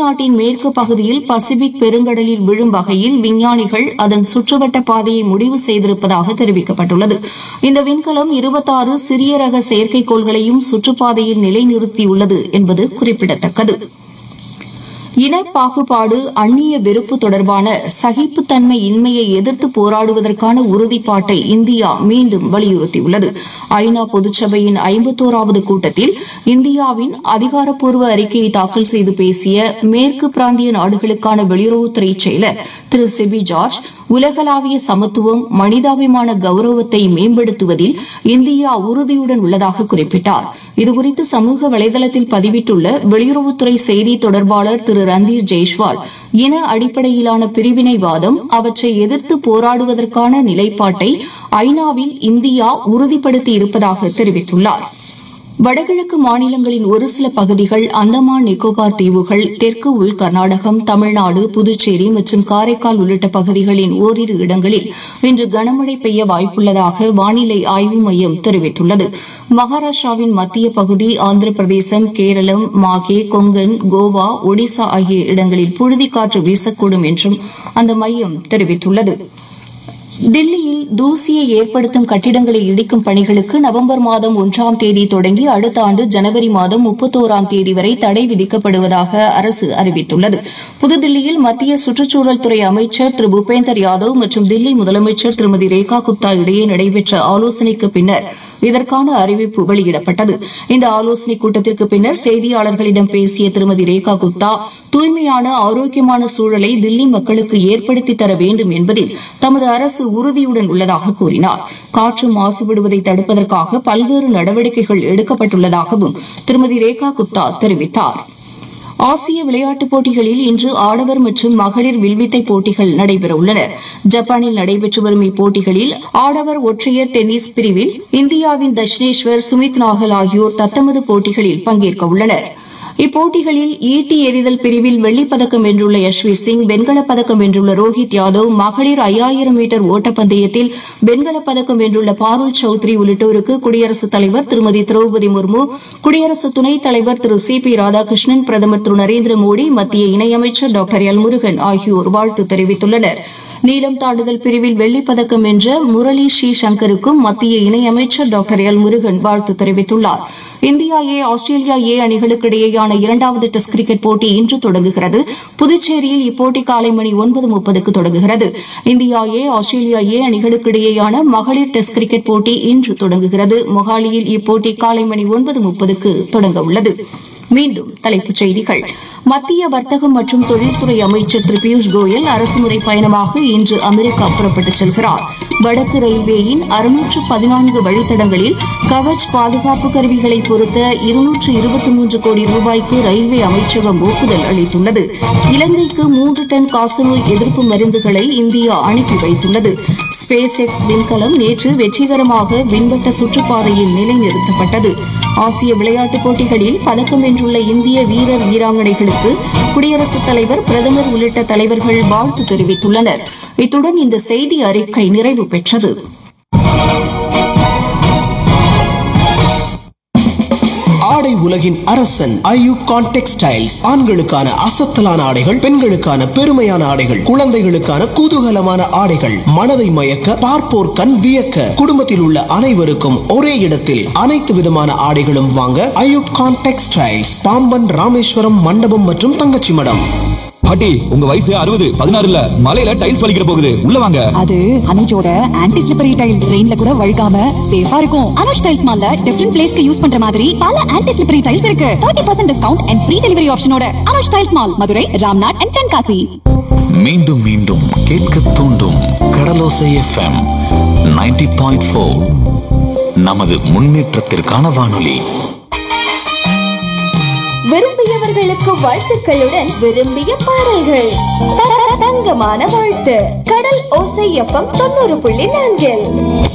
நாட்டின் மேற்கு பகுதியில் பசிபிக் பெருங்கடலில் விழும் வகையில் விஞ்ஞானிகள் அதன் சுற்றுவட்ட பாதையை முடிவு செய்திருப்பதாக தெரிவிக்கப்பட்டுள்ளது இந்த விண்கலம் இருபத்தாறு சிறிய ரக செயற்கைக்கோள்களையும் சுற்றுப்பாதையில் நிலைநிறுத்தியுள்ளது என்பது குறிப்பிடத்தக்கது இன பாகுபாடு அந்நிய வெறுப்பு தொடர்பான சகிப்புத்தன்மை இன்மையை எதிர்த்து போராடுவதற்கான உறுதிப்பாட்டை இந்தியா மீண்டும் வலியுறுத்தியுள்ளது ஐநா பொதுச்சபையின் ஐம்பத்தோராவது கூட்டத்தில் இந்தியாவின் அதிகாரப்பூர்வ அறிக்கையை தாக்கல் செய்து பேசிய மேற்கு பிராந்திய நாடுகளுக்கான வெளியுறவுத்துறை செயலர் திரு சிபி ஜார்ஜ் உலகளாவிய சமத்துவம் மனிதாபிமான கௌரவத்தை மேம்படுத்துவதில் இந்தியா உறுதியுடன் உள்ளதாக குறிப்பிட்டார் இதுகுறித்து சமூக வலைதளத்தில் பதிவிட்டுள்ள வெளியுறவுத்துறை செய்தி தொடர்பாளர் திரு ரந்தீர் ஜெய்ஷ்வால் இன அடிப்படையிலான பிரிவினைவாதம் அவற்றை எதிர்த்து போராடுவதற்கான நிலைப்பாட்டை ஐநாவில் இந்தியா உறுதிப்படுத்தி இருப்பதாக தெரிவித்துள்ளார் வடகிழக்கு மாநிலங்களின் ஒரு சில பகுதிகள் அந்தமான் நிக்கோபார் தீவுகள் தெற்கு உள் கர்நாடகம் தமிழ்நாடு புதுச்சேரி மற்றும் காரைக்கால் உள்ளிட்ட பகுதிகளின் ஓரிரு இடங்களில் இன்று கனமழை பெய்ய வாய்ப்புள்ளதாக வானிலை ஆய்வு மையம் தெரிவித்துள்ளது மகாராஷ்டிராவின் மத்திய பகுதி ஆந்திர பிரதேசம் கேரளம் மாகே கொங்கன் கோவா ஒடிசா ஆகிய இடங்களில் புழுதிக்காற்று வீசக்கூடும் என்றும் அந்த மையம் தெரிவித்துள்ளது தில்லியில் தூசியை ஏற்படுத்தும் கட்டிடங்களை இடிக்கும் பணிகளுக்கு நவம்பர் மாதம் ஒன்றாம் தேதி தொடங்கி அடுத்த ஆண்டு ஜனவரி மாதம் முப்பத்தோராம் தேதி வரை தடை விதிக்கப்படுவதாக அரசு அறிவித்துள்ளது புதுதில்லியில் மத்திய சுற்றுச்சூழல் துறை அமைச்சர் திரு பூபேந்தர் யாதவ் மற்றும் தில்லி முதலமைச்சர் திருமதி ரேகா குப்தா இடையே நடைபெற்ற ஆலோசனைக்கு பின்னர் இதற்கான அறிவிப்பு வெளியிடப்பட்டது இந்த ஆலோசனைக் கூட்டத்திற்கு பின்னர் செய்தியாளர்களிடம் பேசிய திருமதி ரேகா குப்தா தூய்மையான ஆரோக்கியமான சூழலை தில்லி மக்களுக்கு ஏற்படுத்தி தர வேண்டும் என்பதில் தமது அரசு உறுதியுடன் உள்ளதாக கூறினார் காற்று மாசுபடுவதை தடுப்பதற்காக பல்வேறு நடவடிக்கைகள் எடுக்கப்பட்டுள்ளதாகவும் திருமதி ரேகா குப்தா தெரிவித்தார் ஆசிய விளையாட்டுப் போட்டிகளில் இன்று ஆடவர் மற்றும் மகளிர் வில்வித்தை போட்டிகள் நடைபெறவுள்ளன ஜப்பானில் நடைபெற்று வரும் இப்போட்டிகளில் ஆடவர் ஒற்றையர் டென்னிஸ் பிரிவில் இந்தியாவின் தஷ்னேஸ்வர் சுமித் நாகல் ஆகியோர் தத்தமது போட்டிகளில் பங்கேற்க உள்ளனா் இப்போட்டிகளில் ஈட்டி எறிதல் பிரிவில் வெள்ளிப் பதக்கம் வென்றுள்ள யஷ்வி சிங் வெண்கலப் பதக்கம் வென்றுள்ள ரோஹித் யாதவ் மகளிர் ஐயாயிரம் மீட்டர் ஓட்டப்பந்தயத்தில் வெண்கலப் பதக்கம் வென்றுள்ள பாருல் சௌத்ரி உள்ளிட்டோருக்கு குடியரசுத் தலைவர் திருமதி திரௌபதி முர்மு குடியரசு துணைத் தலைவர் திரு சி பி ராதாகிருஷ்ணன் பிரதமர் திரு நரேந்திர மோடி மத்திய இணையமைச்சர் டாக்டர் எல் முருகன் ஆகியோர் வாழ்த்து தெரிவித்துள்ளனா் நீளம் தாண்டுதல் பிரிவில் வெள்ளிப் பதக்கம் வென்ற முரளி ஸ்ரீ சங்கருக்கும் மத்திய இணையமைச்சர் டாக்டர் எல் முருகன் வாழ்த்து தெரிவித்துள்ளார் இந்தியா ஏ ஆஸ்திரேலியா ஏ அணிகளுக்கு இடையேயான இரண்டாவது டெஸ்ட் கிரிக்கெட் போட்டி இன்று தொடங்குகிறது புதுச்சேரியில் இப்போட்டி காலை மணி ஒன்பது முப்பதுக்கு தொடங்குகிறது இந்தியா ஏ ஆஸ்திரேலியா ஏ அணிகளுக்கு இடையேயான மகளிர் டெஸ்ட் கிரிக்கெட் போட்டி இன்று தொடங்குகிறது மொஹாலியில் இப்போட்டி காலை மணி ஒன்பது முப்பதுக்கு தொடங்க உள்ளது மீண்டும் தலைப்புச் செய்திகள் மத்திய வர்த்தகம் மற்றும் தொழில்துறை அமைச்சர் திரு பியூஷ் கோயல் அரசுமுறை பயணமாக இன்று அமெரிக்கா புறப்பட்டுச் செல்கிறார் வடக்கு ரயில்வேயின் அறுநூற்று பதினான்கு வழித்தடங்களில் கவச் பாதுகாப்பு கருவிகளை பொருத்த இருநூற்று இருபத்தி மூன்று கோடி ரூபாய்க்கு ரயில்வே அமைச்சகம் ஒப்புதல் அளித்துள்ளது இலங்கைக்கு மூன்று டன் காசநோய் எதிர்ப்பு மருந்துகளை இந்தியா அனுப்பி வைத்துள்ளது ஸ்பேஸ் எக்ஸ் விண்கலம் நேற்று வெற்றிகரமாக விண்வட்ட சுற்றுப்பாதையில் நிலைநிறுத்தப்பட்டது ஆசிய விளையாட்டுப் போட்டிகளில் பதக்கம் வென்றுள்ள இந்திய வீரர் வீராங்கனைகளுக்கு குடியரசுத் தலைவர் பிரதமர் உள்ளிட்ட தலைவர்கள் வாழ்த்து தெரிவித்துள்ளனர் இத்துடன் இந்த செய்தி அறிக்கை நிறைவு பெற்றது ஆடை உலகின் அரசன் ஐயூப் கான் டெக்ஸ்டைல்ஸ் ஆண்களுக்கான அசத்தலான ஆடைகள் பெண்களுக்கான பெருமையான ஆடைகள் குழந்தைகளுக்கான குதூகலமான ஆடைகள் மனதை மயக்க பார்ப்போர் கண் வியக்க குடும்பத்தில் உள்ள அனைவருக்கும் ஒரே இடத்தில் அனைத்து விதமான ஆடைகளும் வாங்க ஐயூப் கான் டெக்ஸ்டைல்ஸ் பாம்பன் ராமேஸ்வரம் மண்டபம் மற்றும் தங்கச்சி மடம் பாட்டி உங்க வயசு அறுபது பதினாறு இல்ல மலையில டைல்ஸ் வலிக்கிற போகுது உள்ள வாங்க அது அனுஜோட ஆன்டி ஸ்லிப்பரி டைல் ரெயின்ல கூட வழுக்காம சேஃபா இருக்கும் அனுஜ் டைல்ஸ் மால்ல டிஃபரெண்ட் பிளேஸ்க்கு யூஸ் பண்ற மாதிரி பல ஆன்டி ஸ்லிப்பரி டைல்ஸ் இருக்கு 30% percent discount and free delivery ஆப்ஷனோட Anuj tiles mall Madurai Ramnad and Tenkasi மீண்டும் மீண்டும் கேட்க தூண்டும் கடலோசை எஃப்எம் 90.4 பாயிண்ட் நமது முன்னேற்றத்திற்கான வானொலி விரும்பியவர்களுக்கு வாழ்த்துக்களுடன் விரும்பிய பாடல்கள் த- தங்கமான வாழ்த்து கடல் ஓசை எஃப்எம் தொண்ணூறு புள்ளி நான்கில்